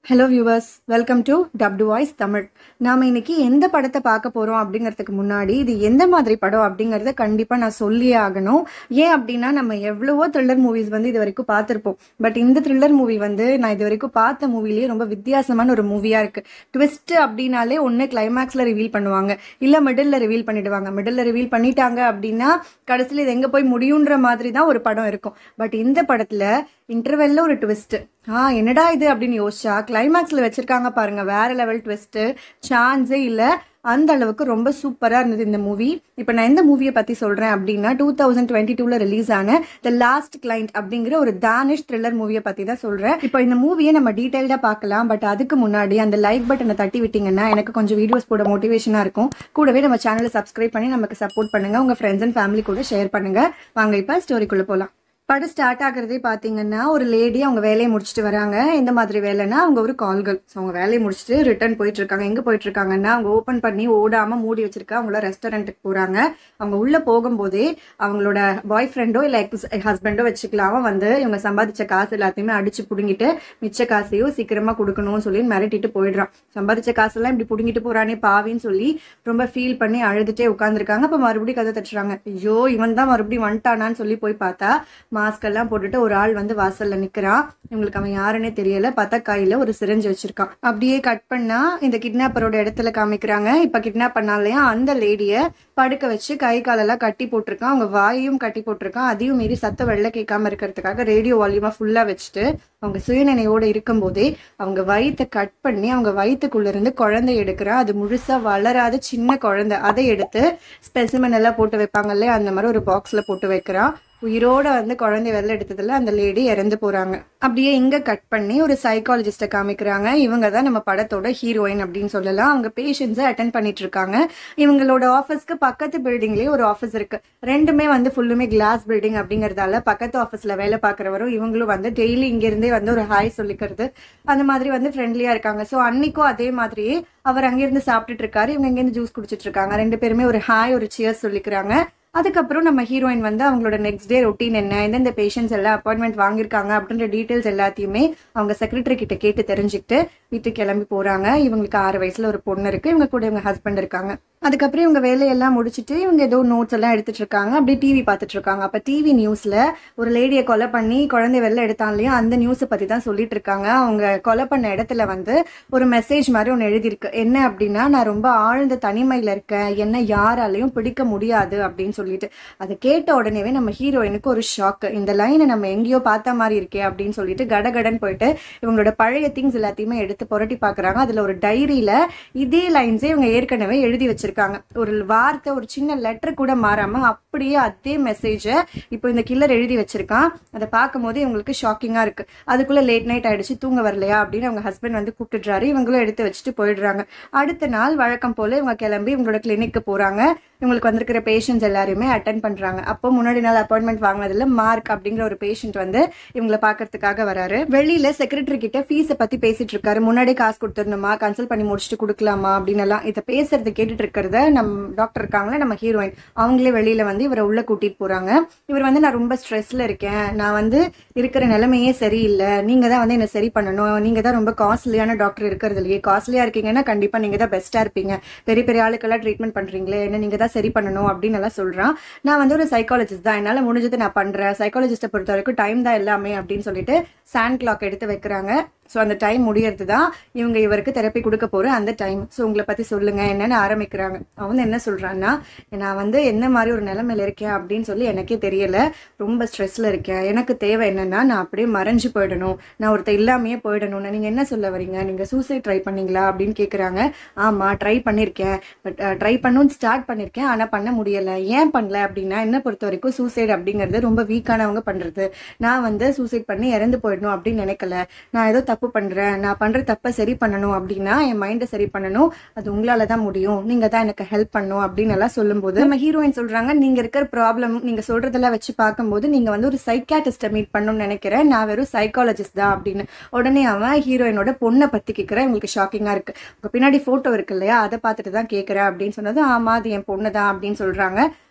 hello viewers welcome to dubbed voice Tamil நாம் இன்னைக்கு எந்த படத்தை பார்க்க போகிறோம் அப்படிங்கிறதுக்கு முன்னாடி இது எந்த மாதிரி படம் அப்படிங்கிறத கண்டிப்பாக நான் சொல்லியே ஆகணும் ஏன் அப்படின்னா நம்ம எவ்வளவோ த்ரில்லர் மூவிஸ் வந்து இது வரைக்கும் பார்த்துருப்போம் பட் இந்த த்ரில்லர் மூவி வந்து நான் இது வரைக்கும் பார்த்த மூவிலேயே ரொம்ப வித்தியாசமான ஒரு மூவியாக இருக்குது ட்விஸ்ட் அப்படின்னாலே ஒன்று கிளைமேக்ஸில் ரிவீல் பண்ணுவாங்க இல்லை மிடில் ரிவீல் பண்ணிடுவாங்க மிடில் ரிவீல் பண்ணிட்டாங்க அப்படின்னா கடைசியில் இது எங்கே போய் முடியுன்ற மாதிரி தான் ஒரு படம் இருக்கும் பட் இந்த படத்தில் இன்டர்வெல்ல ஒரு ட்விஸ்ட் ஆ என்னடா இது அப்படின்னு யோசிச்சா கிளைமேக்ஸில் வச்சிருக்காங்க பாருங்க வேற லெவல் ட்விஸ்ட்டு சான்ஸே இல்லை அந்த அளவுக்கு ரொம்ப சூப்பராக இருந்தது இந்த மூவி இப்போ நான் எந்த மூவியை பற்றி சொல்கிறேன் அப்படின்னா டூ தௌசண்ட் டுவெண்ட்டி டூவில் ரிலீஸ் ஆன த லாஸ்ட் கிளைண்ட் அப்படிங்கிற ஒரு தானிஷ் த்ரில்லர் மூவியை பற்றி தான் சொல்கிறேன் இப்போ இந்த மூவியை நம்ம டீட்டெயில்டாக பார்க்கலாம் பட் அதுக்கு முன்னாடி அந்த லைக் பட்டனை தட்டி விட்டீங்கன்னா எனக்கு கொஞ்சம் வீடியோஸ் போட மோட்டிவேஷனாக இருக்கும் கூடவே நம்ம சேனலை சப்ஸ்கிரைப் பண்ணி நமக்கு சப்போர்ட் பண்ணுங்கள் உங்கள் ஃப்ரெண்ட்ஸ் அண்ட் ஃபேமிலி கூட ஷேர் பண்ணுங்கள் வாங்க இப்போ ஸ்டோரிக்குள்ளே போகலாம் படம் ஸ்டார்ட் ஆகுறதே பார்த்தீங்கன்னா ஒரு லேடி அவங்க வேலையை முடிச்சுட்டு வராங்க எந்த மாதிரி வேலைன்னா அவங்க ஒரு கால்கள் ஸோ அவங்க வேலையை முடிச்சுட்டு ரிட்டர்ன் போயிட்டு இருக்காங்க எங்கே போயிட்டு இருக்காங்கன்னா அவங்க ஓப்பன் பண்ணி ஓடாம மூடி வச்சிருக்க அவங்கள ரெஸ்டாரண்ட்டுக்கு போறாங்க அவங்க உள்ள போகும்போதே அவங்களோட பாய் ஃப்ரெண்டோ இல்லை எக்ஸ் ஹஸ்பண்டோ வச்சுக்கலாம வந்து இவங்க சம்பாதிச்ச காசு எல்லாத்தையுமே அடிச்சு புடுங்கிட்டு மிச்ச காசையும் சீக்கிரமா கொடுக்கணும்னு சொல்லி மிரட்டிட்டு போயிடுறான் சம்பாதிச்ச காசெல்லாம் இப்படி புடுங்கிட்டு போறானே பாவின்னு சொல்லி ரொம்ப ஃபீல் பண்ணி அழுதுட்டே உட்காந்துருக்காங்க அப்போ மறுபடியும் கதை தட்டுறாங்க ஐயோ இவன் தான் மறுபடியும் வந்துட்டானான்னு சொல்லி போய் பார்த்தா மாஸ்க் எல்லாம் போட்டுட்டு ஒரு ஆள் வந்து வாசல்ல நிக்கிறான் இவங்களுக்கு அவன் யாருன்னே தெரியல பார்த்தா கையில ஒரு சிரஞ்சு வச்சிருக்கான் அப்படியே கட் பண்ணா இந்த கிட்னாப்பரோட இடத்துல காமிக்கிறாங்க இப்ப கிட்னாப் பண்ணாலையா அந்த லேடிய படுக்க வச்சு கை காலெல்லாம் கட்டி போட்டிருக்கான் அவங்க வாயையும் கட்டி போட்டிருக்கான் அதையும் மீறி சத்தம் வெளில கேட்காம இருக்கிறதுக்காக ரேடியோ வால்யூமா ஃபுல்லா வச்சுட்டு அவங்க சுயநினைவோட இருக்கும்போதே அவங்க வயித்தை கட் பண்ணி அவங்க வயிற்றுக்குள்ள இருந்து குழந்தை எடுக்கிறா அது முழுசா வளராத சின்ன குழந்தை அதை எடுத்து ஸ்பெசிமன் எல்லாம் போட்டு வைப்பாங்கல்ல அந்த மாதிரி ஒரு பாக்ஸ்ல போட்டு வைக்கிறான் உயிரோட வந்து குழந்தை வெளில எடுத்ததுல அந்த லேடி இறந்து போறாங்க அப்படியே இங்க கட் பண்ணி ஒரு சைக்காலஜிஸ்ட காமிக்கிறாங்க இவங்க தான் நம்ம படத்தோட ஹீரோயின் அப்படின்னு சொல்லலாம் அவங்க பேஷண்ட்ஸை அட்டன் பண்ணிட்டு இருக்காங்க இவங்களோட ஆஃபீஸ்க்கு பக்கத்து பில்டிங்லயே ஒரு ஆஃபீஸ் இருக்கு ரெண்டுமே வந்து ஃபுல்லுமே கிளாஸ் பில்டிங் அப்படிங்கறதால பக்கத்து ஆஃபீஸ்ல வேலை பார்க்குறவரும் இவங்களும் வந்து டெய்லி இங்க இருந்தே வந்து ஒரு ஹாய் சொல்லிக்கிறது அந்த மாதிரி வந்து ஃப்ரெண்ட்லியா இருக்காங்க ஸோ அன்னைக்கும் அதே மாதிரியே அவர் அங்கிருந்து சாப்பிட்டுட்டு இருக்காரு இவங்க இங்கேருந்து ஜூஸ் குடிச்சிட்டு இருக்காங்க ரெண்டு பேருமே ஒரு ஹாய் ஒரு சியர்ஸ் சொல்லிக்கிறாங்க அதுக்கப்புறம் நம்ம ஹீரோயின் வந்து அவங்களோட நெக்ஸ்ட் டே ரொட்டீன் என்ன எந்தெந்த பேஷண்ட்ஸ் எல்லாம் அப்பாயின்மெண்ட் வாங்கியிருக்காங்க அப்படின்ற டீட்டெயில்ஸ் எல்லாத்தையுமே அவங்க செக்ரட்டரி கிட்ட கேட்டு தெரிஞ்சுக்கிட்டு வீட்டுக்கு கிளம்பி போறாங்க இவங்களுக்கு ஆறு வயசுல ஒரு பொண்ணு இருக்கு இவங்க கூட இவங்க ஹஸ்பண்ட் இருக்காங்க அதுக்கப்புறம் இவங்க வேலையெல்லாம் முடிச்சுட்டு இவங்க ஏதோ நோட்ஸ் எல்லாம் எடுத்துட்டு இருக்காங்க அப்படியே டிவி பார்த்துட்டு இருக்காங்க அப்ப டிவி நியூஸ்ல ஒரு லேடியை கொலை பண்ணி குழந்தை வெளில எடுத்தான் இல்லையா அந்த நியூஸை பத்தி தான் சொல்லிட்டு இருக்காங்க அவங்க கொலை பண்ண இடத்துல வந்து ஒரு மெசேஜ் மாதிரி ஒன்று எழுதியிருக்கு என்ன அப்படின்னா நான் ரொம்ப ஆழ்ந்த தனிமையில இருக்கேன் என்ன யாராலையும் பிடிக்க முடியாது அப்படின்னு சொல்லிட்டு அதை கேட்ட உடனேவே நம்ம ஹீரோயினுக்கு ஒரு ஷாக் இந்த லைனை நம்ம எங்கேயோ பார்த்த மாதிரி இருக்கே அப்படின்னு சொல்லிட்டு கடகடன் போயிட்டு இவங்களோட பழைய திங்ஸ் எல்லாத்தையுமே எடுத்து புரட்டி பார்க்குறாங்க அதில் ஒரு டைரியில இதே லைன்ஸே இவங்க ஏற்கனவே எழுதி வச்சிருக்காங்க ஒரு வார்த்தை ஒரு சின்ன லெட்டர் கூட மாறாம அப்படியே அதே மெசேஜை இப்போ இந்த கில்லர் எழுதி வச்சிருக்கான் அதை பார்க்கும்போது இவங்களுக்கு ஷாக்கிங்காக இருக்கு அதுக்குள்ள லேட் நைட் ஆயிடுச்சு தூங்க வரலையா அப்படின்னு அவங்க ஹஸ்பண்ட் வந்து கூப்பிட்டுறாரு இவங்களும் எடுத்து வச்சுட்டு போயிடுறாங்க அடுத்த நாள் வழக்கம் போல இவங்க கிளம்பி இவங்களோட கிளினிக்கு போறாங்க இவங்களுக்கு வந்திருக்கிற பேஷண்ட்ஸ் எல்லாருமே அட்டன் பண்றாங்க அப்போ முன்னாடி நாள் அப்பாயின்மெண்ட் வாங்கினதுல மார்க் அப்படிங்கிற ஒரு பேஷண்ட் வந்து இவங்களை பாக்குறதுக்காக வராரு வெளியில செக்ரட்டரி கிட்ட ஃபீஸை பத்தி பேசிட்டு இருக்காரு முன்னாடி காசு கொடுத்துடணுமா கன்சல்ட் பண்ணி முடிச்சுட்டு கொடுக்கலாமா அப்படின்னு எல்லாம் இதை பேசுறது கேட்டுட்டு இருக்கிறத நம் டாக்டர் இருக்காங்களே நம்ம ஹீரோயின் அவங்களே வெளியில வந்து இவரை உள்ள கூட்டிட்டு போறாங்க இவர் வந்து நான் ரொம்ப ஸ்ட்ரெஸ்ல இருக்கேன் நான் வந்து இருக்கிற நிலைமையே சரியில்லை நீங்க தான் வந்து என்ன சரி பண்ணணும் நீங்க தான் ரொம்ப காஸ்ட்லியான டாக்டர் இருக்கிறது இல்லையே காஸ்ட்லியா இருக்கீங்கன்னா கண்டிப்பா நீங்க தான் பெஸ்டா இருப்பீங்க பெரிய பெரிய ஆளுக்கெல்லாம் ட்ரீட்மெண்ட் பண்றீங்களே என்ன நீங்க தான் சரி பண்ணணும் அப்படின்னு எல்லாம் சொல்றான் நான் வந்து ஒரு சைக்காலஜிஸ்ட் தான் என்னால முடிஞ்சது நான் பண்றேன் சைக்காலஜிஸ்ட்டை பொறுத்த வரைக்கும் டைம் தான் எல்லாமே அப்படின்னு சொல்லிட்டு சாண்ட் கிளாக் எடுத்து வைக்கிறாங்க ஸோ அந்த டைம் முடியறது தான் இவங்க இவருக்கு தெரப்பி கொடுக்க போற அந்த டைம் ஸோ உங்களை பத்தி சொல்லுங்க என்னன்னு ஆரம்பிக்கிறாங்க அவன் என்ன சொல்றான்னா நான் வந்து என்ன மாதிரி ஒரு நிலைமையில இருக்கேன் அப்படின்னு சொல்லி எனக்கே தெரியல ரொம்ப ஸ்ட்ரெஸ்ல இருக்கேன் எனக்கு தேவை என்னன்னா நான் அப்படியே மறைஞ்சு போயிடணும் நான் ஒருத்தர் இல்லாமையே போயிடணும்னு நீங்க என்ன சொல்ல வரீங்க நீங்க சூசைட் ட்ரை பண்ணீங்களா அப்படின்னு கேக்குறாங்க ஆமா ட்ரை பண்ணிருக்கேன் பட் ட்ரை பண்ணணும்னு ஸ்டார்ட் பண்ணிருக்கேன் ஆனா பண்ண முடியல ஏன் பண்ணல அப்படின்னா என்ன பொறுத்த வரைக்கும் சூசைட் அப்படிங்கிறது ரொம்ப வீக்கானவங்க பண்றது நான் வந்து சூசைட் பண்ணி இறந்து போயிடணும் அப்படின்னு நினைக்கல நான் ஏதோ தப்பு பண்றேன் நான் பண்ற தப்பை சரி பண்ணணும் அப்படின்னா என் மைண்டை சரி பண்ணணும் அது உங்களால தான் முடியும் நீங்க தான் எனக்கு ஹெல்ப் பண்ணணும் அப்படின்னு எல்லாம் சொல்லும்போது நம்ம ஹீரோயின் சொல்றாங்க நீங்க இருக்கிற ப்ராப்ளம் நீங்க சொல்றதெல்லாம் வச்சு பார்க்கும்போது நீங்க வந்து ஒரு சைக்காட்டிஸ்ட மீட் பண்ணணும்னு நினைக்கிறேன் நான் வெறும் சைக்காலஜிஸ்ட் தான் அப்படின்னு உடனே அவன் ஹீரோயினோட பொண்ணை பத்தி கேட்கிறேன் உங்களுக்கு ஷாக்கிங்கா இருக்கு உங்க பின்னாடி போட்டோ இருக்கு இல்லையா அதை பார்த்துட்டு தான் கேட்கிறேன் அப்படின்னு சொன்னது ஆமா அது என் பொண்ணு தான் அப்படின்னு சொல்றாங்க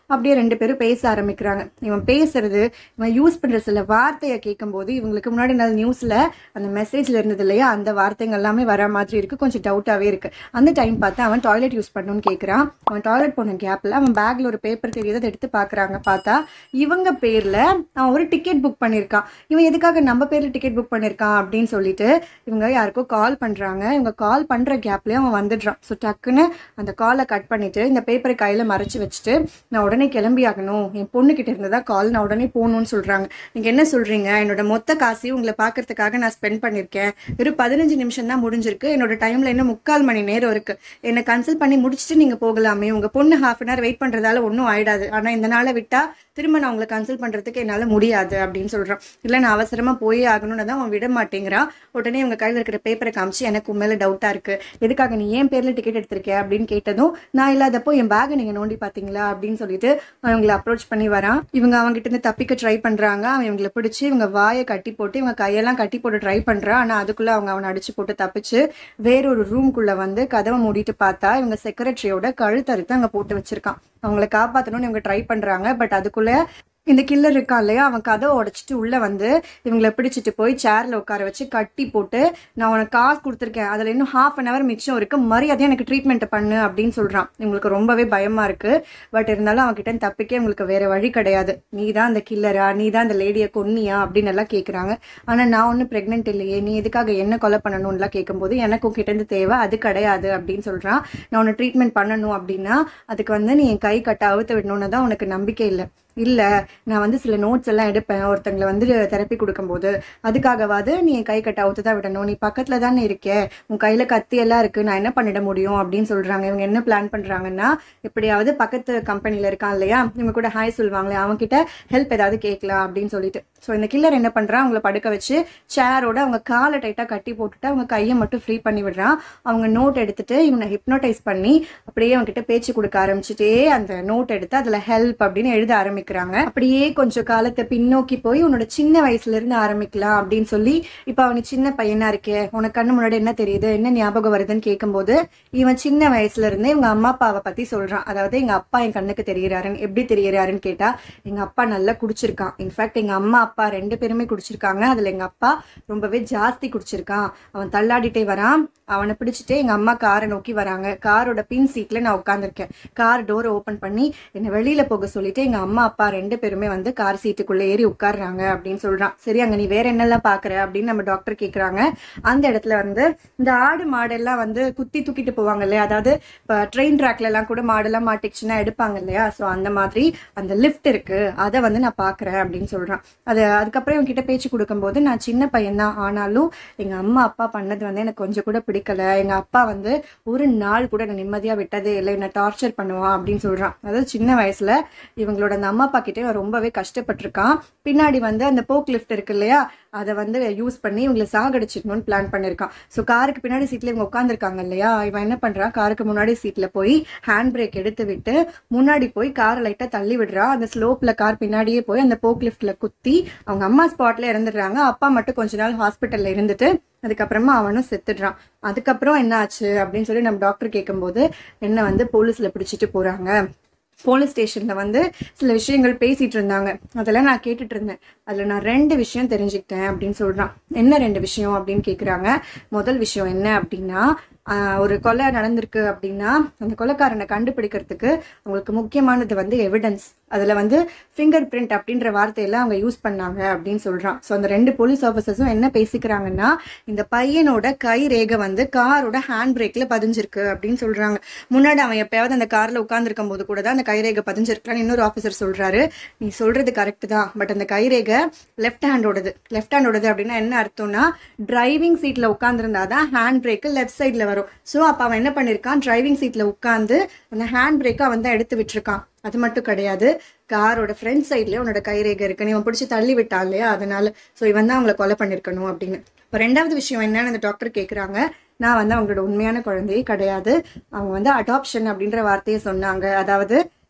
அப்படியே ரெண்டு பேரும் பேச ஆரம்பிக்கிறாங்க இவன் பேசுறது இவன் யூஸ் பண்ற சில வார்த்தையை கேட்கும்போது இவங்களுக்கு முன்னாடி நாள் நியூஸ்ல அந்த மெசேஜ்ல இருந்தது இல்லையா அந்த வார்த்தைங்க எல்லாமே வர மாதிரி இருக்கு கொஞ்சம் டவுட்டாவே இருக்கு அந்த டைம் பார்த்து அவன் டாய்லெட் யூஸ் பண்ணணும்னு கேட்குறான் அவன் டாய்லெட் போன கேப்ல அவன் பேக்ல ஒரு பேப்பர் தெரியுது அதை எடுத்து பாக்குறாங்க பார்த்தா இவங்க பேர்ல அவன் ஒரு டிக்கெட் புக் பண்ணியிருக்கான் இவன் எதுக்காக நம்ம பேர்ல டிக்கெட் புக் பண்ணியிருக்கான் அப்படின்னு சொல்லிட்டு இவங்க யாருக்கோ கால் பண்றாங்க இவங்க கால் பண்ற கேப்லயே அவன் வந்துடுறான் ஸோ டக்குன்னு அந்த காலை கட் பண்ணிட்டு இந்த பேப்பரை கையில மறைச்சு வச்சுட்டு நான் உடனே கிளம்பி ஆகணும் என் பொண்ணு கிட்ட இருந்ததா கால் நான் உடனே போகணும்னு சொல்றாங்க நீங்க என்ன சொல்றீங்க என்னோட மொத்த காசையும் உங்களை பாக்குறதுக்காக நான் ஸ்பெண்ட் பண்ணிருக்கேன் வெறும் பதினஞ்சு நிமிஷம் தான் முடிஞ்சிருக்கு என்னோட டைம்ல இன்னும் முக்கால் மணி நேரம் இருக்கு என்னை கன்சல்ட் பண்ணி முடிச்சுட்டு நீங்க போகலாமே உங்க பொண்ணு ஹாஃப் அன் ஹவர் வெயிட் பண்றதால ஒன்றும் ஆயிடாது ஆனா இந்த நாளை விட்டா திரும்ப நான் உங்களை கன்சல்ட் பண்றதுக்கு என்னால முடியாது அப்படின்னு சொல்றான் இல்ல நான் அவசரமா போயே ஆகணும்னு தான் அவன் விட மாட்டேங்கிறான் உடனே இவங்க கையில இருக்கிற பேப்பரை காமிச்சு எனக்கு உன் மேல டவுட்டா இருக்கு எதுக்காக நீ ஏன் பேர்ல டிக்கெட் எடுத்திருக்க அப்படின்னு கேட்டதும் நான் இல்லாதப்போ என் பேக்கை நீங்க நோண்டி பாத்தீங்களா அப்படின்னு சொல்லிட்டு அவங்கள அப்ரோச் பண்ணி வரான் இவங்க அவங்க கிட்ட இருந்து தப்பிக்க ட்ரை பண்றாங்க அவன் இவங்களை பிடிச்சி இவங்க வாயை கட்டி போட்டு இவங்க கையெல்லாம் கட்டி போட்டு ட்ரை பண்றான் ஆனா அதுக்குள்ள அவங்க அவனை அடிச்சு போட்டு தப்பிச்சு வேறொரு ரூம்குள்ள வந்து கதவை மூடிட்டு பார்த்தா இவங்க செக்ரட்டரியோட கழுத்தறுத்து அங்க போட்டு வச்சிருக்கான் அவங்கள காப்பாத்தணும்னு இவங்க ட்ரை பண்றாங்க பட் அதுக்குள்ள இந்த கில்லர் இருக்கான் இல்லையா அவன் கதவை உடைச்சிட்டு உள்ள வந்து இவங்களை பிடிச்சிட்டு போய் சேர்ல உட்கார வச்சு கட்டி போட்டு நான் உனக்கு காசு கொடுத்துருக்கேன் அதுல இன்னும் ஹாஃப் அன் ஹவர் மிச்சம் இருக்கு மரியாதையா எனக்கு ட்ரீட்மெண்ட் பண்ணு அப்படின்னு சொல்றான் இவங்களுக்கு ரொம்பவே பயமா இருக்கு பட் இருந்தாலும் அவன் கிட்ட இருந்து தப்பிக்க இவங்களுக்கு வேற வழி கிடையாது நீ தான் அந்த கில்லரா நீ தான் அந்த லேடியை கொன்னியா அப்படின்னு எல்லாம் கேக்குறாங்க ஆனா நான் ஒன்னும் பிரெக்னென்ட் இல்லையே நீ எதுக்காக என்ன கொலை பண்ணணும்லாம் கேட்கும்போது எனக்கும் கிட்ட இருந்து தேவை அது கிடையாது அப்படின்னு சொல்றான் நான் உன்னை ட்ரீட்மெண்ட் பண்ணணும் அப்படின்னா அதுக்கு வந்து நீ என் கை கட்ட அவுத்து விடணும்னு தான் உனக்கு நம்பிக்கை இல்லை இல்ல நான் வந்து சில நோட்ஸ் எல்லாம் எடுப்பேன் ஒருத்தங்களை வந்து தெரப்பி கொடுக்கும்போது அதுக்காகவாது நீ என் கை கட்ட அவுத்து தான் விடணும் நீ பக்கத்துல தானே இருக்கே உன் கையில கத்தி எல்லாம் இருக்கு நான் என்ன பண்ணிட முடியும் அப்படின்னு சொல்றாங்க இவங்க என்ன பிளான் பண்றாங்கன்னா எப்படியாவது பக்கத்து கம்பெனில இருக்கான் இல்லையா இவங்க கூட ஹாய் சொல்லுவாங்களே அவங்க கிட்ட ஹெல்ப் ஏதாவது கேட்கலாம் அப்படின்னு சொல்லிட்டு ஸோ இந்த கில்லர் என்ன பண்றான் அவங்கள படுக்க வச்சு சேரோட அவங்க காலை டைட்டா கட்டி போட்டுட்டு அவங்க கையை மட்டும் ஃப்ரீ பண்ணி விடுறான் அவங்க நோட் எடுத்துட்டு இவனை ஹிப்னோடைஸ் பண்ணி அப்படியே அவங்க கிட்ட பேச்சு கொடுக்க ஆரம்பிச்சுட்டே அந்த நோட் எடுத்து அதுல ஹெல்ப் அப்படின்னு எழுத ஆரம்பிக்கிறாங்க அப்படியே கொஞ்சம் காலத்தை பின்னோக்கி போய் உன்னோட சின்ன வயசுல இருந்து ஆரம்பிக்கலாம் அப்படின்னு சொல்லி இப்ப அவனுக்கு சின்ன பையனா இருக்கே உனக்கு கண்ணு முன்னாடி என்ன தெரியுது என்ன ஞாபகம் வருதுன்னு கேட்கும்போது இவன் சின்ன வயசுல இருந்தே இவங்க அம்மா அப்பாவை பத்தி சொல்றான் அதாவது எங்க அப்பா என் கண்ணுக்கு தெரியறாருன்னு எப்படி தெரியறாருன்னு கேட்டா எங்க அப்பா நல்லா குடிச்சிருக்கான் இன்ஃபேக்ட் எங்க அம்மா அப்பா ரெண்டு பேருமே குடிச்சிருக்காங்க அதுல எங்க அப்பா ரொம்பவே ஜாஸ்தி குடிச்சிருக்கான் அவன் தள்ளாடிட்டே வரான் அவனை பிடிச்சிட்டு எங்க அம்மா காரை நோக்கி வராங்க காரோட பின் சீட்ல நான் உட்காந்துருக்கேன் கார் டோரை ஓபன் பண்ணி என்னை வெளியில போக சொல்லிட்டு எங்க அம்மா அப்பா ரெண்டு பேருமே வந்து கார் சீட்டுக்குள்ள ஏறி உட்கார்றாங்க அப்படின்னு சொல்றான் சரி அங்க நீ வேற என்னெல்லாம் பாக்குற அப்படின்னு நம்ம டாக்டர் கேக்குறாங்க அந்த இடத்துல வந்து இந்த ஆடு மாடெல்லாம் வந்து குத்தி தூக்கிட்டு போவாங்க இல்லையா அதாவது இப்போ ட்ரெயின் ட்ராக்ல எல்லாம் கூட மாடெல்லாம் மாட்டிச்சுன்னா எடுப்பாங்க இல்லையா ஸோ அந்த மாதிரி அந்த லிஃப்ட் இருக்கு அதை வந்து நான் பாக்குறேன் அப்படின்னு சொல்றான் அது அதுக்கப்புறம் இவன் கிட்ட பேச்சு கொடுக்கும்போது நான் சின்ன பையன்தான் ஆனாலும் எங்க அம்மா அப்பா பண்ணது வந்து எனக்கு கொஞ்சம் கூட பிடிக்கல எங்க அப்பா வந்து ஒரு நாள் கூட என்னை நிம்மதியா விட்டதே இல்லை என்ன டார்ச்சர் பண்ணுவான் அப்படின்னு சொல்றான் அதாவது சின்ன வயசுல இவங்களோட அந்த அம்மா அப்பா கிட்டே இவன் ரொம்பவே கஷ்டப்பட்டிருக்கான் பின்னாடி வந்து அந்த போக் லிஃப்ட் இருக்கு இல்லையா அதை வந்து யூஸ் பண்ணி இவங்களை சாகடிச்சிடணும்னு பிளான் பண்ணியிருக்கான் ஸோ காருக்கு பின்னாடி சீட்ல இவங்க உட்காந்துருக்காங்க இல்லையா இவன் என்ன பண்றான் காருக்கு முன்னாடி சீட்ல போய் ஹேண்ட் பிரேக் எடுத்து விட்டு முன்னாடி போய் காரை லைட்டா தள்ளி விடுறான் அந்த ஸ்லோப்ல கார் பின்னாடியே போய் அந்த போக் லிஃப்ட்ல குத்தி அவங்க அம்மா ஸ்பாட்ல இறந்துடுறாங்க அப்பா மட்டும் கொஞ்ச நாள் ஹாஸ்பிட்டல்ல இருந்துட்டு அதுக்கப்புறமா அவனும் செத்துடுறான் அதுக்கப்புறம் என்ன ஆச்சு அப்படின்னு சொல்லி நம்ம டாக்டர் கேட்கும்போது என்ன வந்து போலீஸ்ல பிடிச்சிட்டு போறாங்க போலீஸ் ஸ்டேஷன்ல வந்து சில விஷயங்கள் பேசிட்டு இருந்தாங்க அதெல்லாம் நான் கேட்டுட்டு இருந்தேன் அதுல நான் ரெண்டு விஷயம் தெரிஞ்சுக்கிட்டேன் அப்படின்னு சொல்றான் என்ன ரெண்டு விஷயம் அப்படின்னு கேக்குறாங்க முதல் விஷயம் என்ன அப்படின்னா ஆஹ், ஒரு கொலை நடந்திருக்கு அப்படின்னா அந்த கொலைக்காரனை கண்டுபிடிக்கிறதுக்கு அவங்களுக்கு முக்கியமானது வந்து எவிடன்ஸ் அதுல வந்து ஃபிங்கர் பிரிண்ட் அப்படின்ற வார்த்தையெல்லாம் அவங்க யூஸ் பண்ணாங்க அப்படின்னு சொல்றான் ஸோ அந்த ரெண்டு போலீஸ் ஆஃபீஸர்ஸும் என்ன பேசிக்கிறாங்கன்னா இந்த பையனோட கை ரேகை வந்து காரோட ஹேண்ட் பிரேக்ல பதிஞ்சிருக்கு அப்படின்னு சொல்றாங்க முன்னாடி அவன் எப்பயாவது அந்த கார்ல உட்கார்ந்துருக்கும் போது கூட தான் அந்த கைரேகை பதிஞ்சிருக்கான்னு இன்னொரு ஆஃபீஸர் சொல்றாரு நீ சொல்றது கரெக்ட் தான் பட் அந்த கைரேகை லெஃப்ட் ஹேண்டோடது லெஃப்ட் ஹேண்டோடது அப்படின்னா என்ன அர்த்தம்னா டிரைவிங் சீட்ல உட்காந்துருந்தா தான் ஹேண்ட் பிரேக் லெஃப்ட் சைட்ல வரும் ஸோ அப்ப அவன் என்ன பண்ணிருக்கான் டிரைவிங் சீட்ல உட்காந்து அந்த ஹேண்ட் பிரேக்கை அவன் தான் எடுத்து விட்டுருக்கான் அது மட்டும் கிடையாது காரோட ஃப்ரண்ட் சைட்லயே உன்னோட கைரேகை இருக்கு நீ இவன் பிடிச்சி தள்ளி விட்டான் இல்லையா அதனால ஸோ இவன் தான் அவங்களை கொலை பண்ணிருக்கணும் அப்படின்னு இப்போ ரெண்டாவது விஷயம் என்னன்னு அந்த டாக்டர் கேக்குறாங்க நான் வந்து அவங்களோட உண்மையான குழந்தையே கிடையாது அவங்க வந்து அடாப்ஷன் அப்படின்ற வார்த்தையை சொன்னாங்க அதாவது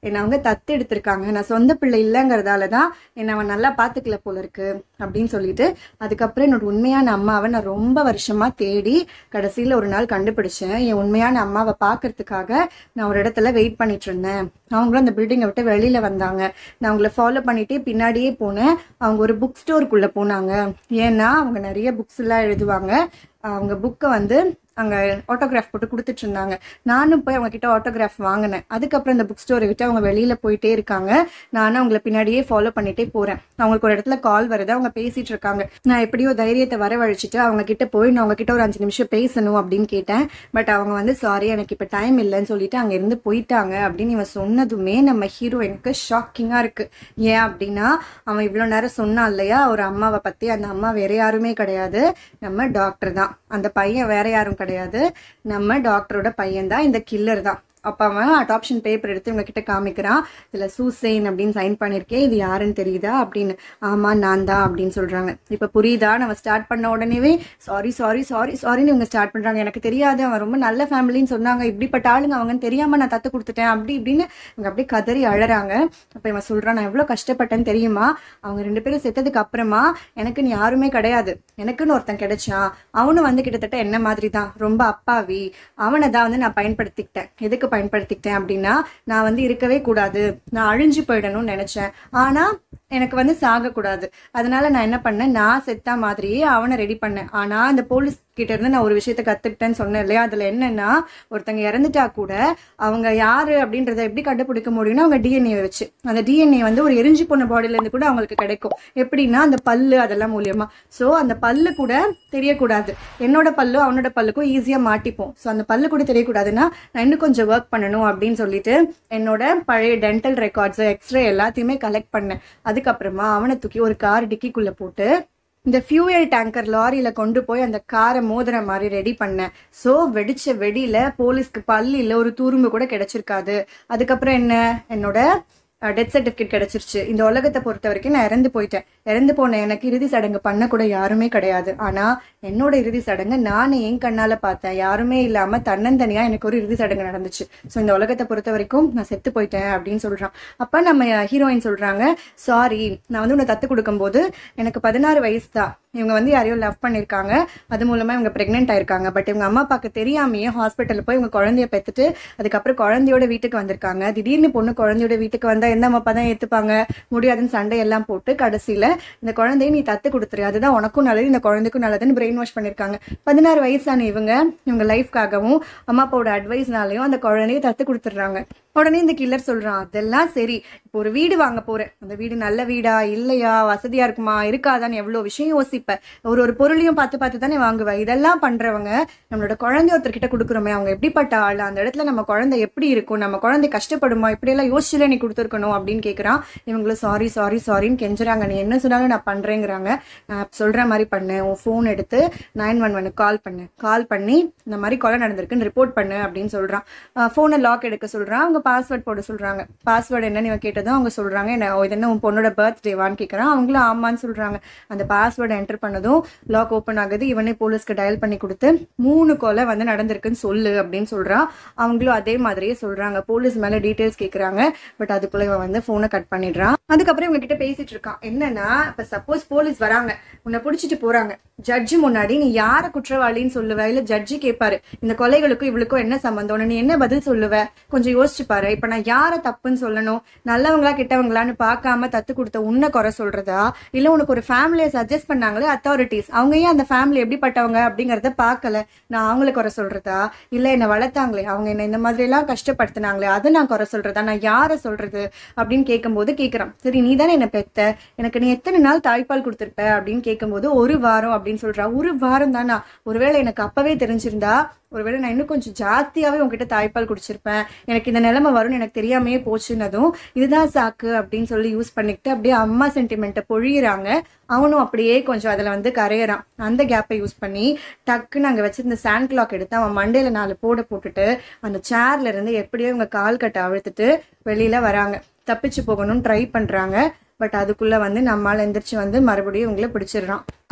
என்னை அவங்க தத்து எடுத்திருக்காங்க நான் சொந்த பிள்ளை இல்லைங்கிறதால தான் என்னை அவன் நல்லா பார்த்துக்கல போல இருக்கு அப்படின்னு சொல்லிட்டு அதுக்கப்புறம் என்னோட உண்மையான அம்மாவை நான் ரொம்ப வருஷமா தேடி கடைசியில் ஒரு நாள் கண்டுபிடிச்சேன் என் உண்மையான அம்மாவை பார்க்கறதுக்காக நான் ஒரு இடத்துல வெயிட் பண்ணிட்டு இருந்தேன் அவங்களும் அந்த பில்டிங்கை விட்டு வெளியில வந்தாங்க நான் அவங்கள ஃபாலோ பண்ணிட்டே பின்னாடியே போனேன் அவங்க ஒரு புக் ஸ்டோருக்குள்ள போனாங்க ஏன்னா அவங்க நிறைய புக்ஸ் எல்லாம் எழுதுவாங்க அவங்க புக்கை வந்து அங்கே ஆட்டோகிராஃப் போட்டு கொடுத்துட்டு இருந்தாங்க நானும் போய் அவங்க கிட்ட ஆட்டோகிராஃப் வாங்கினேன் அதுக்கப்புறம் இந்த புக் ஸ்டோரை விட்டு அவங்க வெளியில போயிட்டே இருக்காங்க நானும் அவங்கள பின்னாடியே ஃபாலோ பண்ணிட்டே போறேன் அவங்களுக்கு ஒரு இடத்துல கால் வருது அவங்க பேசிட்டு இருக்காங்க நான் எப்படியோ தைரியத்தை வரவழைச்சிட்டு அவங்க கிட்ட போய் நான் அவங்க கிட்ட ஒரு அஞ்சு நிமிஷம் பேசணும் அப்படின்னு கேட்டேன் பட் அவங்க வந்து சாரி எனக்கு இப்போ டைம் இல்லைன்னு சொல்லிட்டு அங்க இருந்து போயிட்டாங்க அப்படின்னு இவன் சொன்னதுமே நம்ம ஹீரோ எனக்கு ஷாக்கிங்கா இருக்கு ஏன் அப்படின்னா அவன் இவ்வளோ நேரம் சொன்னான் இல்லையா ஒரு அம்மாவை பத்தி அந்த அம்மா வேற யாருமே கிடையாது நம்ம டாக்டர் தான் அந்த பையன் வேற யாரும் கிடையாது நம்ம டாக்டரோட பையன் தான் இந்த கில்லர் தான் அப்போ அவன் அடாப்ஷன் பேப்பர் எடுத்து இவங்க கிட்ட காமிக்கிறான் இதில் சூசைன் அப்படின்னு சைன் பண்ணியிருக்கேன் இது யாருன்னு தெரியுதா அப்படின்னு ஆமாம் நான் தான் அப்படின்னு சொல்கிறாங்க இப்போ புரியுதா நம்ம ஸ்டார்ட் பண்ண உடனேவே சாரி சாரி சாரி சாரின்னு இவங்க ஸ்டார்ட் பண்ணுறாங்க எனக்கு தெரியாது அவன் ரொம்ப நல்ல ஃபேமிலின்னு சொன்னாங்க இப்படிப்பட்ட ஆளுங்க அவங்கன்னு தெரியாமல் நான் தத்து கொடுத்துட்டேன் அப்படி இப்படின்னு இவங்க அப்படியே கதறி அழறாங்க அப்போ இவன் சொல்கிறான் நான் எவ்வளோ கஷ்டப்பட்டேன்னு தெரியுமா அவங்க ரெண்டு பேரும் செத்ததுக்கு அப்புறமா எனக்குன்னு யாருமே கிடையாது எனக்குன்னு ஒருத்தன் கிடைச்சான் அவனும் வந்து கிட்டத்தட்ட என்ன மாதிரி தான் ரொம்ப அப்பாவி அவனை தான் வந்து நான் பயன்படுத்திக்கிட்டேன் எதுக்கு பயன்படுத்திக்கிட்டேன் அப்படின்னா நான் வந்து இருக்கவே கூடாது நான் அழிஞ்சு போயிடணும்னு நினைச்சேன் ஆனா எனக்கு வந்து சாகக்கூடாது அதனால நான் என்ன பண்ணேன் நான் செத்தா மாதிரியே அவனை ரெடி பண்ணேன் ஆனா அந்த போலீஸ் கிட்ட இருந்து நான் ஒரு விஷயத்த கத்துக்கிட்டேன்னு சொன்னேன் இல்லையா அதுல என்னன்னா ஒருத்தங்க இறந்துட்டா கூட அவங்க யாரு அப்படின்றத எப்படி கண்டுபிடிக்க முடியும்னா அவங்க டிஎன்ஏ வச்சு அந்த டிஎன்ஏ வந்து ஒரு எரிஞ்சு போன பாடியில இருந்து கூட அவங்களுக்கு கிடைக்கும் எப்படின்னா அந்த பல்லு அதெல்லாம் மூலியமா சோ அந்த பல்லு கூட தெரியக்கூடாது என்னோட பல்லு அவனோட பல்லுக்கும் ஈஸியா மாட்டிப்போம் சோ அந்த பல்லு கூட தெரியக்கூடாதுன்னா நான் இன்னும் கொஞ்சம் ஒர்க் பண்ணணும் அப்படின்னு சொல்லிட்டு என்னோட பழைய டென்டல் ரெக்கார்ட்ஸ் எக்ஸ்ரே எல்லாத்தையுமே கலெக்ட் பண்ணேன் அதுக்கப்புறமா அவனை தூக்கி ஒரு கார் டிக்கிக்குள்ள போட்டு இந்த ஃபியூயல் டேங்கர் லாரியில கொண்டு போய் அந்த காரை மோதுற மாதிரி ரெடி பண்ணேன் சோ வெடிச்ச வெடியில போலீஸ்க்கு பள்ளியில ஒரு துரும்பு கூட கிடைச்சிருக்காது அதுக்கப்புறம் என்ன என்னோட டெத் சர்டிஃபிகேட் கிடைச்சிருச்சு இந்த உலகத்தை பொறுத்த வரைக்கும் நான் இறந்து போயிட்டேன் இறந்து போன எனக்கு இறுதி சடங்கு பண்ண கூட யாருமே கிடையாது ஆனா என்னோட இறுதி சடங்கு நான் என் கண்ணால பார்த்தேன் யாருமே இல்லாம தன்னந்தனியா எனக்கு ஒரு இறுதி சடங்கு நடந்துச்சு ஸோ இந்த உலகத்தை பொறுத்த வரைக்கும் நான் செத்து போயிட்டேன் அப்படின்னு சொல்றான் அப்ப நம்ம ஹீரோயின் சொல்றாங்க சாரி நான் வந்து உன்னை தத்து கொடுக்கும்போது எனக்கு பதினாறு வயசு தான் இவங்க வந்து யாரையோ லவ் பண்ணியிருக்காங்க அது மூலமா இவங்க பிரெக்னென்ட் ஆயிருக்காங்க பட் இவங்க அம்மா அப்பாக்கு தெரியாமையே ஹாஸ்பிட்டலில் போய் இவங்க குழந்தைய பெற்றுட்டு அதுக்கப்புறம் குழந்தையோட வீட்டுக்கு வந்திருக்காங்க திடீர்னு பொண்ணு குழந்தையோட வீட்டுக்கு வந்தா எந்த அம்மா அப்பா தான் ஏத்துப்பாங்க முடியாதுன்னு சண்டை எல்லாம் போட்டு கடைசியில இந்த குழந்தைய நீ தத்து கொடுத்துரு அதுதான் உனக்கும் நல்லது இந்த குழந்தைக்கும் நல்லதுன்னு பிரெயின் வாஷ் பண்ணிருக்காங்க பதினாறு வயசான இவங்க இவங்க லைஃப்காகவும் அம்மா அப்பாவோட அட்வைஸ்னாலையும் அந்த குழந்தைய தத்து கொடுத்துட்றாங்க உடனே இந்த கில்லர் சொல்றான் அதெல்லாம் சரி இப்போ ஒரு வீடு வாங்க போறேன் அந்த வீடு நல்ல வீடா இல்லையா வசதியா இருக்குமா இருக்காதான்னு எவ்வளவு விஷயம் யோசிப்ப ஒரு ஒரு பொருளையும் பார்த்து பார்த்து தானே வாங்குவேன் இதெல்லாம் பண்றவங்க நம்மளோட குழந்தை ஒருத்தர்கிட்ட கொடுக்குறோமே அவங்க எப்படிப்பட்ட ஆள் அந்த இடத்துல நம்ம குழந்தை எப்படி இருக்கும் நம்ம குழந்தை கஷ்டப்படுமா இப்படியெல்லாம் யோசிச்சுல நீ கொடுத்துருக்கணும் அப்படின்னு கேட்குறான் இவங்களும் சாரி சாரி சாரின்னு கெஞ்சுறாங்க நீ என்ன சொன்னாலும் நான் பண்றேங்கிறாங்க நான் சொல்ற மாதிரி பண்ணேன் உன் ஃபோன் எடுத்து நைன் ஒன் ஒனுக்கு கால் பண்ணு கால் பண்ணி இந்த மாதிரி கொலை நடந்திருக்குன்னு ரிப்போர்ட் பண்ணு அப்படின்னு சொல்றான் ஃபோனை லாக் எடுக்க சொல்றான் அவங்க பாஸ்வேர்ட் போட சொல்றாங்க பாஸ்வேர்டு என்னன்னு இவன் கேட்டதும் அவங்க சொல்றாங்க என்ன ஓ, இது என்ன உன் பொண்ணோட பர்த்டேவான்னு கேட்கறான் அவங்களும் ஆமான்னு சொல்றாங்க அந்த பாஸ்வேர்டை என்டர் பண்ணதும் லாக் ஓப்பன் ஆகுது இவனே போலீஸ்க்கு டயல் பண்ணி கொடுத்து மூணு கொலை வந்து நடந்திருக்குன்னு சொல்லு அப்படின்னு சொல்றான் அவங்களும் அதே மாதிரியே சொல்றாங்க போலீஸ் மேல டீடைல்ஸ் கேக்குறாங்க பட் அதுக்குள்ள இவன் வந்து போனை கட் பண்ணிடுறான் அதுக்கப்புறம் இவங்க கிட்ட பேசிட்டு இருக்கான் என்னன்னா இப்ப சப்போஸ் போலீஸ் வராங்க உன்னை பிடிச்சிட்டு போறாங்க ஜட்ஜி முன்னாடி நீ யார குற்றவாளின்னு சொல்லுவ இல்ல ஜட்ஜி கேட்பாரு இந்த கொலைகளுக்கும் இவளுக்கும் என்ன சம்பந்தம் நீ என்ன பதில் சொல்லுவ கொஞ்சம் யோசிச்சு பாரு இப்ப நான் யார தப்புன்னு சொல்லணும் நல்லவங்களா கெட்டவங்களான்னு பார்க்காம தத்து கொடுத்த உன்னை குறை சொல்றதா இல்ல உனக்கு ஒரு ஃபேமிலியை சஜஸ்ட் பண்ணாங்களே அத்தாரிட்டிஸ் அவங்க ஏன் அந்த ஃபேமிலி எப்படிப்பட்டவங்க அப்படிங்கறத பார்க்கல நான் அவங்கள குறை சொல்றதா இல்ல என்ன வளர்த்தாங்களே அவங்க என்ன இந்த மாதிரி எல்லாம் கஷ்டப்படுத்தினாங்களே அதை நான் குறை சொல்றதா நான் யார சொல்றது அப்படின்னு கேட்கும்போது கேக்குறான் சரி நீ தானே என்ன பெத்த எனக்கு நீ எத்தனை நாள் தாய்ப்பால் கொடுத்திருப்ப அப்படின்னு கேட்கும்போது ஒரு வாரம் அப்படின்னு சொல்றா ஒரு வாரம் தானா ஒருவேளை எனக்கு அப்பவே தெரிஞ்சிருந்தா ஒருவேளை நான் இன்னும் கொஞ்சம் ஜாஸ்தியாவே உங்ககிட்ட தாய்ப்பால் குடிச்சிருப்பேன் எனக்கு இந்த நிலைமை வரும்னு எனக்கு தெரியாமையே போச்சுன்னதும் இதுதான் சாக்கு அப்படின்னு சொல்லி யூஸ் பண்ணிக்கிட்டு அப்படியே அம்மா சென்டிமெண்ட்டை பொழியிறாங்க அவனும் அப்படியே கொஞ்சம் அதில் வந்து கரையிறான் அந்த கேப்பை யூஸ் பண்ணி டக்குன்னு அங்கே வச்சிருந்த சாண்ட் கிளாக் எடுத்து அவன் மண்டையில நாலு போட போட்டுட்டு அந்த சேர்ல இருந்து எப்படியோ இவங்க கால் கட்டை அழுத்துட்டு வெளியில வராங்க தப்பிச்சு போகணும்னு ட்ரை பண்றாங்க பட் அதுக்குள்ள வந்து நம்மால் எந்திரிச்சு வந்து மறுபடியும் இவங்கள பிடிச்சிடுறான்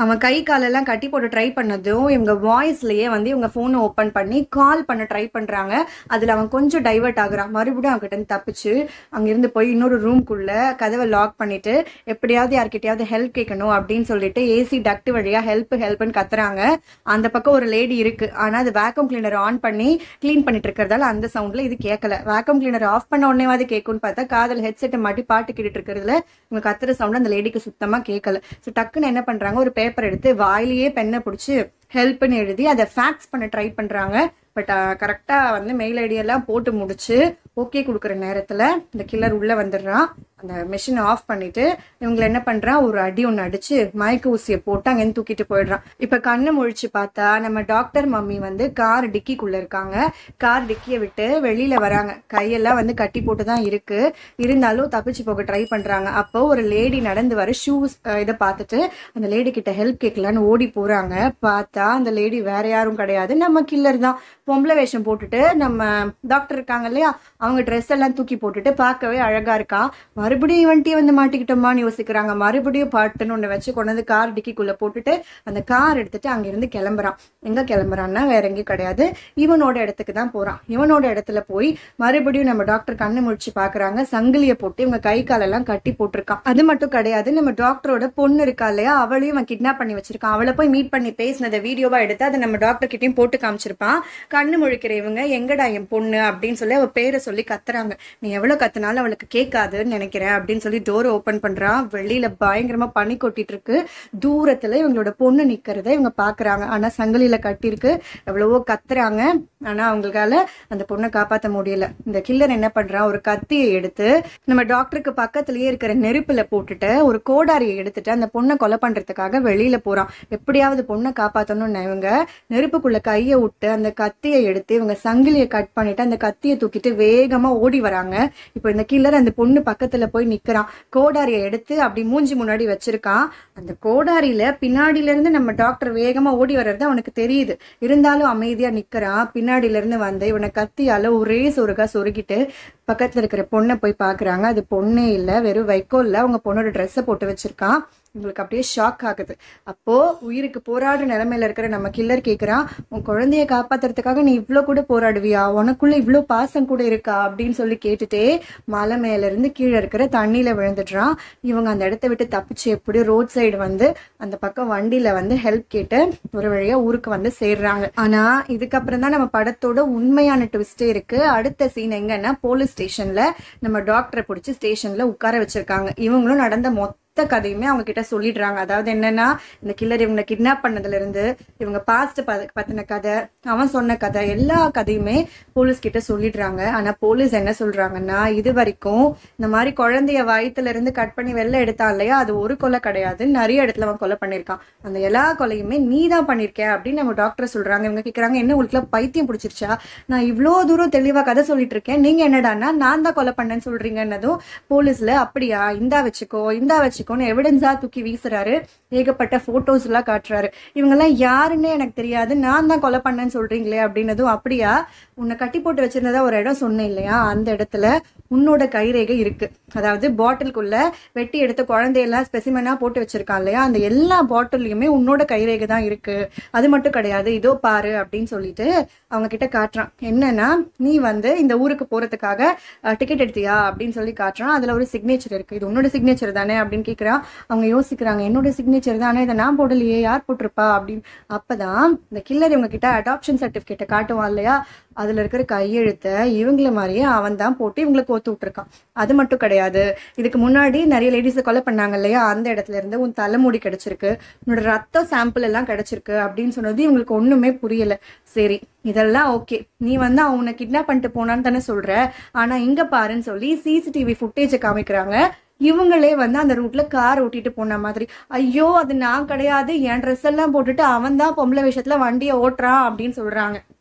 அவன் கை காலெல்லாம் கட்டி போட்டு ட்ரை பண்ணதும் இவங்க வாய்ஸ்லயே வந்து இவங்க ஃபோனை ஓப்பன் பண்ணி கால் பண்ண ட்ரை பண்றாங்க அதுல அவன் கொஞ்சம் டைவர்ட் ஆகுறான் மறுபடியும் அவங்ககிட்ட இருந்து தப்பிச்சு அங்கிருந்து போய் இன்னொரு ரூம்குள்ள கதவை லாக் பண்ணிட்டு எப்படியாவது யார்கிட்டயாவது ஹெல்ப் கேட்கணும் அப்படின்னு சொல்லிட்டு ஏசி டக்ட் வழியா ஹெல்ப் ஹெல்ப்னு கத்துறாங்க அந்த பக்கம் ஒரு லேடி இருக்கு ஆனா அது வேக்கம் கிளீனர் ஆன் பண்ணி க்ளீன் பண்ணிட்டு இருக்கிறதால அந்த சவுண்ட்ல இது கேட்கல வேக்கம் கிளீனர் ஆஃப் பண்ண உடனேவாது கேட்கும்னு பார்த்தா காதல் ஹெட்செட்டை மாட்டி பாட்டு கேட்டுட்டு இருக்கிறதுல இவங்க கத்துற சவுண்ட் அந்த லேடிக்கு சுத்தமா கேட்கல ஸோ டக்குன்னு என்ன பண்றாங்க ஒரு பேப்பர் எடுத்து வாயிலேயே பெண்ணை பிடிச்சி ஹெல்ப்னு எழுதி அதை ஃபேக்ஸ் பண்ண ட்ரை பண்றாங்க பட் கரெக்டாக வந்து மெயில் ஐடி எல்லாம் போட்டு முடிச்சு ஓகே கொடுக்குற நேரத்தில் இந்த கில்லர் உள்ளே வந்துடுறான் அந்த மிஷினை ஆஃப் பண்ணிட்டு இவங்களை என்ன பண்ணுறான் ஒரு அடி ஒன்று அடிச்சு மயக்க ஊசியை போட்டு அங்கேருந்து தூக்கிட்டு போயிடுறான் இப்போ கண்ணை முழிச்சு பார்த்தா நம்ம டாக்டர் மம்மி வந்து கார் டிக்கிக்குள்ளே இருக்காங்க கார் டிக்கியை விட்டு வெளியில் வராங்க கையெல்லாம் வந்து கட்டி போட்டு தான் இருக்கு இருந்தாலும் தப்பிச்சு போக ட்ரை பண்ணுறாங்க அப்போ ஒரு லேடி நடந்து வர ஷூஸ் இதை பார்த்துட்டு அந்த லேடி கிட்ட ஹெல்ப் கேட்கலான்னு ஓடி போகிறாங்க பார்த்தா அந்த லேடி வேற யாரும் கிடையாது நம்ம கில்லர் தான் பொம்பளை வேஷம் போட்டுட்டு நம்ம டாக்டர் இருக்காங்க இல்லையா அவங்க ட்ரெஸ் எல்லாம் தூக்கி போட்டுட்டு பார்க்கவே அழகா இருக்கா மறுபடியும் இவன்ட்டே வந்து மாட்டிக்கிட்டோமான்னு யோசிக்கிறாங்க மறுபடியும் பாட்டுன்னு ஒன்று வச்சு கொண்டு வந்து கார் டிக்கிக்குள்ள போட்டுட்டு அந்த கார் எடுத்துட்டு அங்கிருந்து கிளம்புறான் எங்க கிளம்புறான்னா வேற எங்கேயும் கிடையாது இவனோட இடத்துக்கு தான் போறான் இவனோட இடத்துல போய் மறுபடியும் நம்ம டாக்டர் கண்ணு முழிச்சு பாக்குறாங்க சங்கிலியை போட்டு இவங்க கை காலெல்லாம் கட்டி போட்டிருக்கான் அது மட்டும் கிடையாது நம்ம டாக்டரோட பொண்ணு இருக்கா இல்லையா அவளையும் அவன் கிட்னாப் பண்ணி வச்சிருக்கான் அவளை போய் மீட் பண்ணி பேசினதை வீடியோவா எடுத்து அதை நம்ம டாக்டர் கிட்டயும் போட்டு காமிச்சிருப்பான் கண்ணு முழிக்கிற இவங்க எங்கடா என் பொண்ணு அப்படின்னு சொல்லி அவ பேரை சொல்லி கத்துறாங்க நீ எவ்வளவு கத்துனாலும் அவளுக்கு கேட்காதுன்னு நினைக்கிறேன் அப்படின்னு சொல்லி டோர் ஓபன் பண்றான் வெளியில பயங்கரமா பனி கொட்டிட்டு இருக்கு தூரத்துல இவங்களோட பொண்ணு நிக்கிறத இவங்க பாக்குறாங்க ஆனா சங்கிலியில கட்டியிருக்கு எவ்வளவோ கத்துறாங்க ஆனா அவங்களால அந்த பொண்ணை காப்பாத்த முடியல இந்த கில்லர் என்ன பண்றான் ஒரு கத்தியை எடுத்து நம்ம டாக்டருக்கு பக்கத்துலயே இருக்கிற நெருப்புல போட்டுட்டு ஒரு கோடாரியை எடுத்துட்டு அந்த பொண்ணை கொலை பண்றதுக்காக வெளியில போறான் எப்படியாவது பொண்ணை காப்பாத்தணும்னு இவங்க நெருப்புக்குள்ள கையை விட்டு அந்த கத்தியை எடுத்து இவங்க சங்கிலியை கட் பண்ணிட்டு அந்த கத்தியை தூக்கிட்டு வேகமா ஓடி வராங்க இப்போ இந்த கில்லர் அந்த பொண்ணு பக்கத்துல போய் நிக்கிறான் கோடாரியை எடுத்து அப்படி மூஞ்சி முன்னாடி வச்சிருக்கான் அந்த கோடாரியில பின்னாடில இருந்து நம்ம டாக்டர் வேகமா ஓடி வர்றது அவனுக்கு தெரியுது இருந்தாலும் அமைதியா நிக்கிறான் பின்னாடில இருந்து வந்து இவனை கத்தியால ஒரே சொருகா சொருகிட்டு பக்கத்துல இருக்கிற பொண்ணை போய் பாக்குறாங்க அது பொண்ணே இல்ல வெறும் வைக்கோல்ல அவங்க பொண்ணோட ட்ரெஸ்ஸை போட்டு வச்சிருக்கான் உங்களுக்கு அப்படியே ஷாக் ஆகுது அப்போ உயிருக்கு போராடுற நிலைமையில இருக்கிற நம்ம கில்லர் கேக்குறான் உன் குழந்தைய காப்பாத்துறதுக்காக நீ இவ்ளோ கூட போராடுவியா உனக்குள்ள இவ்ளோ பாசம் கூட இருக்கா அப்படின்னு சொல்லி கேட்டுட்டே மலை மேல இருந்து கீழே இருக்கிற தண்ணியில விழுந்துடுறான் இவங்க அந்த இடத்த விட்டு தப்பிச்சு எப்படி ரோட் சைடு வந்து அந்த பக்கம் வண்டியில வந்து ஹெல்ப் கேட்டு ஒரு வழியா ஊருக்கு வந்து சேர்றாங்க ஆனா இதுக்கப்புறம் தான் நம்ம படத்தோட உண்மையான ட்விஸ்டே இருக்கு அடுத்த சீன் எங்கன்னா போலீஸ் ஸ்டேஷன்ல நம்ம டாக்டரை பிடிச்சி ஸ்டேஷன்ல உட்கார வச்சிருக்காங்க இவங்களும் நடந்த மொத்த மொத்த கதையுமே அவங்க கிட்ட சொல்லிடுறாங்க அதாவது என்னன்னா இந்த கில்லர் இவங்க கிட்னாப் பண்ணதுல இருந்து இவங்க பாஸ்ட் பத்தின கதை அவன் சொன்ன கதை எல்லா கதையுமே போலீஸ் கிட்ட சொல்லிடுறாங்க ஆனா போலீஸ் என்ன சொல்றாங்கன்னா இது வரைக்கும் இந்த மாதிரி குழந்தைய வயித்துல இருந்து கட் பண்ணி வெளில எடுத்தான் இல்லையா அது ஒரு கொலை கிடையாது நிறைய இடத்துல அவன் கொலை பண்ணிருக்கான் அந்த எல்லா கொலையுமே நீ தான் பண்ணிருக்க அப்படின்னு நம்ம டாக்டர் சொல்றாங்க இவங்க கேக்குறாங்க என்ன உங்களுக்கு பைத்தியம் பிடிச்சிருச்சா நான் இவ்வளோ தூரம் தெளிவா கதை சொல்லிட்டு இருக்கேன் நீங்க என்னடான்னா நான் தான் கொலை பண்ணேன்னு சொல்றீங்கன்னதும் போலீஸ்ல அப்படியா இந்தா வச்சுக்கோ இந்தா வச்சுக்கோன்னு எவிடன்ஸா தூக்கி வீசுறாரு ஏகப்பட்ட போட்டோஸ் எல்லாம் காட்டுறாரு இவங்கெல்லாம் யாருன்னே எனக்கு தெரியாது நான் தான் கொலை பண்ணேன்னு சொல்றீங்களே அப்படின்னதும் அப்படியா உன்னை கட்டி போட்டு வச்சிருந்ததா ஒரு இடம் சொன்னேன் இல்லையா அந்த இடத்துல உன்னோட கைரேகை இருக்கு அதாவது பாட்டிலுக்குள்ள வெட்டி எடுத்த குழந்தையெல்லாம் ஸ்பெசிமனா போட்டு வச்சிருக்கான் இல்லையா அந்த எல்லா பாட்டில்லையுமே உன்னோட கைரேகை தான் இருக்கு அது மட்டும் கிடையாது இதோ பாரு அப்படின்னு சொல்லிட்டு அவங்க கிட்ட காட்டுறான் என்னன்னா நீ வந்து இந்த ஊருக்கு போறதுக்காக டிக்கெட் எடுத்தியா அப்படின்னு சொல்லி காட்டுறான் அதுல ஒரு சிக்னேச்சர் இருக்கு இது உன்னோட சிக்னேச்சர் தானே அப்படின்னு கேக்குறான் அவங்க யோசிக்கிறாங்க என்னோட சிக்னேச்சர் தானே இதை நான் போடலையே யார் போட்டிருப்பா அப்படின்னு அப்பதான் இந்த கில்லர் இவங்க கிட்ட அடாப்ஷன் சர்டிபிகேட்டை காட்டுவான் இல்லையா அதுல இருக்கிற கையெழுத்தை இவங்கள மாதிரியே அவன் தான் போட்டு இவங்களை கோத்து விட்டுருக்கான் அது மட்டும் கிடையாது இதுக்கு முன்னாடி நிறைய லேடிஸை கொலை பண்ணாங்க இல்லையா அந்த இடத்துல இருந்து உன் தலைமுடி கிடைச்சிருக்கு உன்னோட ரத்த சாம்பிள் எல்லாம் கிடைச்சிருக்கு அப்படின்னு சொன்னது இவங்களுக்கு ஒண்ணுமே புரியல சரி இதெல்லாம் ஓகே நீ வந்து அவனை கிட்னாப் பண்ணிட்டு போனான்னு தானே சொல்ற ஆனா இங்க பாருன்னு சொல்லி சிசிடிவி ஃபுட்டேஜை காமிக்கிறாங்க இவங்களே வந்து அந்த ரூட்ல கார் ஓட்டிட்டு போன மாதிரி ஐயோ அது நான் கிடையாது என் ட்ரெஸ் எல்லாம் போட்டுட்டு அவன் தான் பொம்பளை விஷயத்துல வண்டியை ஓட்டுறான் அப்படின்னு சொல்றாங்க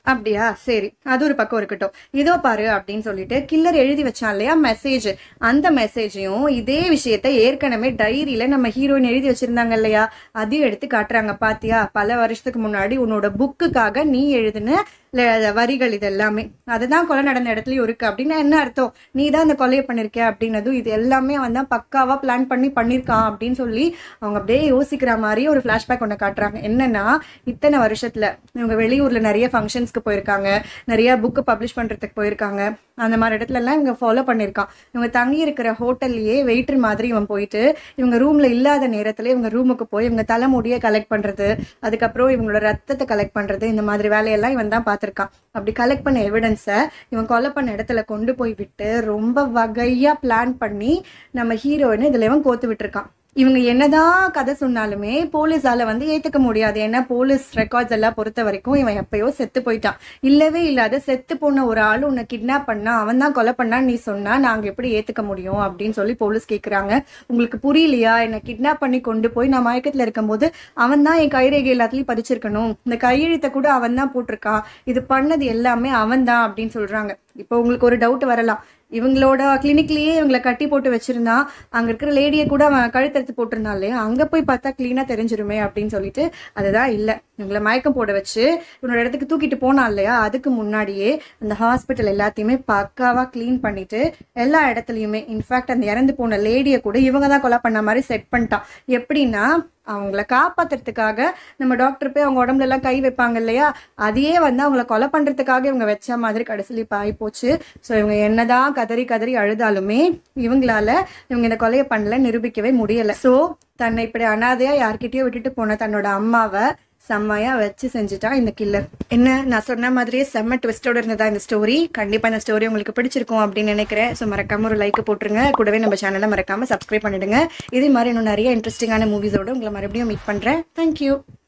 அப்படியா சரி அது ஒரு பக்கம் இருக்கட்டும் இதோ பாரு அப்படின்னு சொல்லிட்டு கில்லர் எழுதி வச்சான் இல்லையா மெசேஜ் அந்த மெசேஜையும் இதே விஷயத்த ஏற்கனவே டைரியில நம்ம ஹீரோயின் எழுதி வச்சிருந்தாங்க இல்லையா அதையும் எடுத்து காட்டுறாங்க பாத்தியா பல வருஷத்துக்கு முன்னாடி உன்னோட புக்குக்காக நீ எழுதின ல- வரிகள் இது எல்லாமே அதுதான் கொலை நடந்த இடத்துலயும் இருக்கு அப்படின்னா என்ன அர்த்தம் நீ தான் அந்த கொலையை பண்ணிருக்க அப்படின்னதும் இது எல்லாமே அவன் தான் பக்காவா பிளான் பண்ணி பண்ணிருக்கான் அப்படின்னு சொல்லி அவங்க அப்படியே யோசிக்கிற மாதிரி ஒரு ஃபிளாஷ்பேக் ஒன்று காட்டுறாங்க என்னன்னா இத்தனை வருஷத்துல இவங்க வெளியூர்ல நிறைய ஃபங்க்ஷன்ஸ்க்கு போயிருக்காங்க நிறைய புக்கு பப்ளிஷ் பண்றதுக்கு போயிருக்காங்க அந்த மாதிரி இடத்துல எல்லாம் இவங்க ஃபாலோ பண்ணிருக்கான் இவங்க தங்கி இருக்கிற ஹோட்டல்லையே வெயிட்டர் மாதிரி இவன் போயிட்டு இவங்க ரூம்ல இல்லாத நேரத்துல இவங்க ரூமுக்கு போய் இவங்க தலைமுடியை கலெக்ட் பண்றது அதுக்கப்புறம் இவங்களோட ரத்தத்தை கலெக்ட் பண்றது இந்த மாதிரி வேலையெல்லாம் இவன் தான் பார்த்திருக்கான் அப்படி கலெக்ட் பண்ண எவிடன்ஸை இவன் கொலை பண்ண இடத்துல கொண்டு போய் விட்டு ரொம்ப வகையா பிளான் பண்ணி நம்ம ஹீரோயினை இதுல இவன் கோத்து விட்டுருக்கான் இவங்க என்னதான் கதை சொன்னாலுமே போலீஸால வந்து ஏத்துக்க முடியாது ஏன்னா போலீஸ் ரெக்கார்ட்ஸ் எல்லாம் பொறுத்த வரைக்கும் இவன் எப்பயோ செத்து போயிட்டான் இல்லவே இல்லாத செத்து போன ஒரு ஆள் உன்னை கிட்னாப் பண்ணா அவன் தான் கொலை பண்ணான்னு நீ சொன்னா நாங்க எப்படி ஏத்துக்க முடியும் அப்படின்னு சொல்லி போலீஸ் கேக்குறாங்க உங்களுக்கு புரியலையா என்னை கிட்னாப் பண்ணி கொண்டு போய் நான் மயக்கத்துல இருக்கும்போது அவன் தான் என் கைரேகை எல்லாத்துலயும் பதிச்சிருக்கணும் இந்த கையெழுத்தை கூட அவன் தான் போட்டிருக்கான் இது பண்ணது எல்லாமே அவன் தான் அப்படின்னு சொல்றாங்க இப்போ உங்களுக்கு ஒரு டவுட் வரலாம் இவங்களோட கிளினிக்லயே இவங்களை கட்டி போட்டு வச்சிருந்தா அங்க இருக்கிற லேடியை கூட அவன் கழுத்தெடுத்து போட்டிருந்தான் இல்லையா அங்க போய் பார்த்தா கிளீனா தெரிஞ்சிருமே அப்படின்னு சொல்லிட்டு அதுதான் இல்ல இவங்களை மயக்கம் போட வச்சு இவனோட இடத்துக்கு தூக்கிட்டு போனான் இல்லையா அதுக்கு முன்னாடியே அந்த ஹாஸ்பிட்டல் எல்லாத்தையுமே பக்காவா க்ளீன் பண்ணிட்டு எல்லா இடத்துலயுமே இன்ஃபேக்ட் அந்த இறந்து போன லேடியை கூட இவங்க தான் கொலை பண்ண மாதிரி செட் பண்ணிட்டான் எப்படின்னா அவங்கள காப்பாத்துறதுக்காக நம்ம டாக்டர் போய் அவங்க உடம்புல எல்லாம் கை வைப்பாங்க இல்லையா அதையே வந்து அவங்கள கொலை பண்றதுக்காக இவங்க வச்ச மாதிரி கடைசியில் இப்போ ஆயிப்போச்சு ஸோ இவங்க என்னதான் கதறி கதறி அழுதாலுமே இவங்களால இவங்க இந்த கொலையை பண்ணல நிரூபிக்கவே முடியல ஸோ தன்னை இப்படி அனாதையா யார்கிட்டயோ விட்டுட்டு போன தன்னோட அம்மாவை செம்மையா வச்சு செஞ்சுட்டா இந்த கில்லர் என்ன நான் சொன்ன மாதிரியே செம்ம ட்விஸ்டோட இருந்ததா இந்த ஸ்டோரி கண்டிப்பா இந்த ஸ்டோரி உங்களுக்கு பிடிச்சிருக்கும் அப்படின்னு நினைக்கிறேன் ஸோ மறக்காம ஒரு லைக் போட்டுருங்க கூடவே நம்ம சேனலை மறக்காம சப்ஸ்கிரைப் பண்ணிடுங்க இதே மாதிரி இன்னும் நிறைய இன்ட்ரெஸ்டிங்கான மூவிஸோட உங்களை மறுபடியும் மீட் பண்றேன் தேங்க்யூ